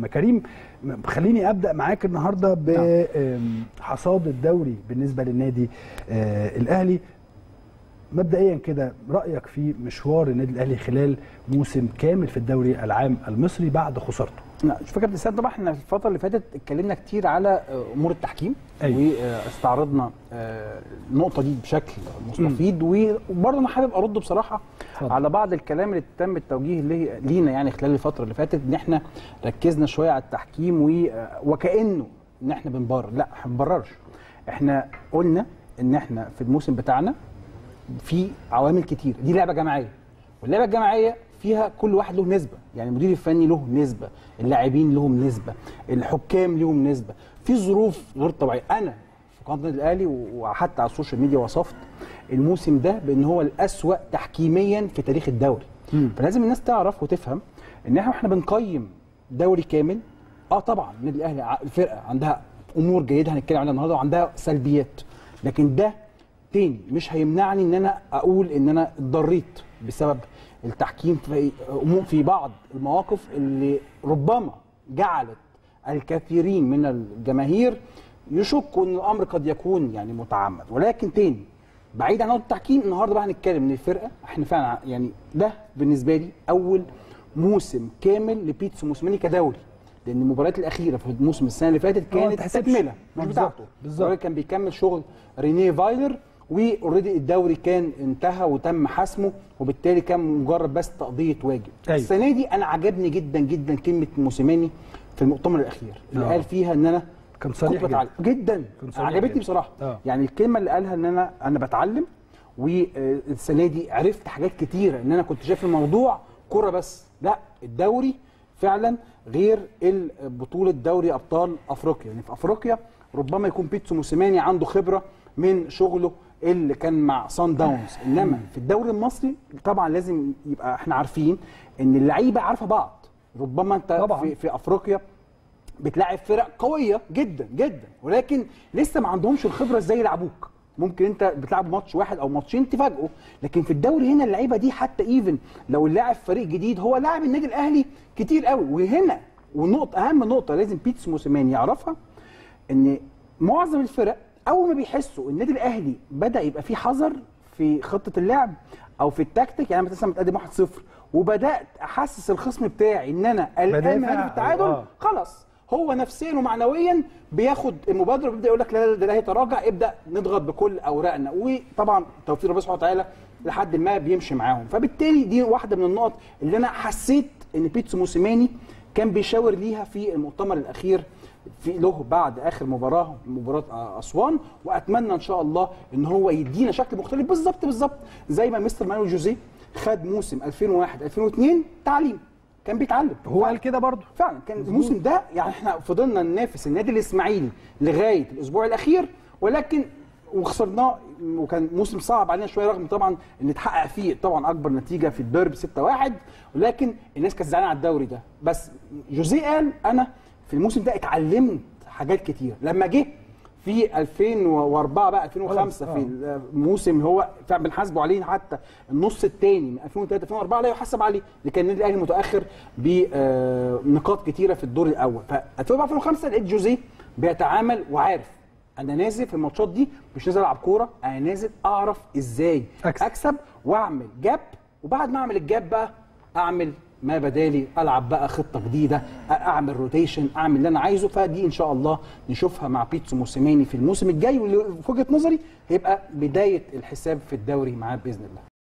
كريم م- خليني ابدا معاك النهارده بحصاد الدوري بالنسبه للنادي آه، الاهلي مبدئيا كده رايك في مشوار النادي الاهلي خلال موسم كامل في الدوري العام المصري بعد خسارته لا شوف يا كابتن اسلام طبعا احنا في الفتره اللي فاتت اتكلمنا كتير على آه، امور التحكيم أيوة. واستعرضنا آه، النقطه دي بشكل مستفيض وبرضه انا حابب ارد بصراحه اتفضل. على بعض الكلام اللي تم التوجيه ليه- لينا يعني خلال الفتره اللي فاتت ان احنا ركزنا شويه على التحكيم و- آه، وكانه ان احنا بنبرر لا احنا ما بنبررش احنا قلنا ان احنا في الموسم بتاعنا في عوامل كتير دي لعبه جماعيه واللعبه الجماعيه فيها كل واحد له نسبه يعني المدير الفني له نسبه اللاعبين لهم نسبه الحكام لهم نسبه في ظروف غير طبيعيه انا في قناه النادي الاهلي وحتى على السوشيال ميديا وصفت الموسم ده بان هو الاسوا تحكيميا في تاريخ الدوري فلازم الناس تعرف وتفهم ان احنا احنا بنقيم دوري كامل اه طبعا النادي الاهلي ع- الفرقه عندها امور جيده هنتكلم عنها النهارده وعندها سلبيات لكن ده تاني مش هيمنعني ان انا اقول ان انا اتضريت بسبب التحكيم في أمور- في بعض المواقف اللي ربما جعلت الكثيرين من الجماهير يشكوا ان الامر قد يكون يعني متعمد ولكن تاني بعيد عن نقطه التحكيم النهارده بقى هنتكلم ان الفرقه احنا فعلا ع- يعني ده بالنسبه لي اول موسم كامل لبيتسو موسيماني كدوري لان المباريات الاخيره في الموسم السنه اللي فاتت ما كانت تحسبش. تكمله مش بالظبط، بتاعته بالظبط. الراجل كان بيكمل شغل رينيه فايلر واوريدي الدوري كان انتهى وتم حسمه وبالتالي كان مجرد بس تقضيه واجب أيوة. السنه دي انا عجبني جدا جدا كلمه موسيماني في المؤتمر الاخير اللي آه. قال فيها ان انا كان صريح كنت بتعلم جدا كان صريح عجبتني جداً. بصراحه آه. يعني الكلمه اللي قالها ان انا انا بتعلم والسنه دي عرفت حاجات كتيره ان انا كنت شايف الموضوع كره بس لا الدوري فعلا غير بطوله دوري ابطال افريقيا يعني في افريقيا ربما يكون بيتسو موسيماني عنده خبره من شغله اللي كان مع سان داونز انما في الدوري المصري طبعا لازم يبقى احنا عارفين ان اللعيبه عارفه بعض ربما انت طبعاً. في, في افريقيا بتلاعب فرق قويه جدا جدا ولكن لسه ما عندهمش الخبره ازاي يلعبوك ممكن انت بتلعب ماتش واحد او ماتشين تفاجئه لكن في الدوري هنا اللعيبه دي حتى ايفن لو اللاعب فريق جديد هو لاعب النادي الاهلي كتير قوي وهنا ونقطه اهم نقطه لازم بيتس موسيماني يعرفها ان معظم الفرق اول ما بيحسوا النادي الاهلي بدا يبقى فيه حذر في خطه اللعب او في التكتيك يعني أنا مثلا متقدم 1-0 وبدات احسس الخصم بتاعي ان انا قلقان من بدافع هدف التعادل آه. خلاص هو نفسيا ومعنويا بياخد المبادره وبيبدا يقول لك لا لا ده لا هيتراجع ابدا نضغط بكل اوراقنا وطبعا توفيق ربنا سبحانه وتعالى لحد ما بيمشي معاهم فبالتالي دي واحده من النقط اللي انا حسيت ان بيتسو موسيماني كان بيشاور ليها في المؤتمر الاخير في له بعد اخر مباراه مباراه اسوان واتمنى ان شاء الله ان هو يدينا شكل مختلف بالظبط بالظبط زي ما مستر مانويل جوزيه خد موسم 2001 2002 تعليم كان بيتعلم هو قال كده برضه فعلا كان الموسم ده يعني احنا فضلنا ننافس النادي الاسماعيلي لغايه الاسبوع الاخير ولكن وخسرناه وكان موسم صعب علينا شويه رغم طبعا ان اتحقق فيه طبعا اكبر نتيجه في الديربي 6-1 ولكن الناس كانت زعلانه على الدوري ده بس جوزيه قال انا في الموسم ده اتعلمت حاجات كتير لما جه في 2004 بقى 2005 خلاص، في الموسم اللي هو فعلا بنحاسبه عليه حتى النص الثاني من 2003 2004 لا يحاسب عليه اللي كان النادي الاهلي متاخر بنقاط كتيره في الدور الاول ف 2004 2005 لقيت جوزيه بيتعامل وعارف انا نازل في الماتشات دي مش نازل العب كوره انا نازل اعرف ازاي أكسب. اكسب واعمل جاب وبعد ما اعمل الجاب بقى اعمل ما بدالي العب بقى خطه جديده اعمل روتيشن اعمل اللي انا عايزه فدي ان شاء الله نشوفها مع بيتسو موسيماني في الموسم الجاي واللي في وجهه نظري هيبقى بدايه الحساب في الدوري معاه باذن الله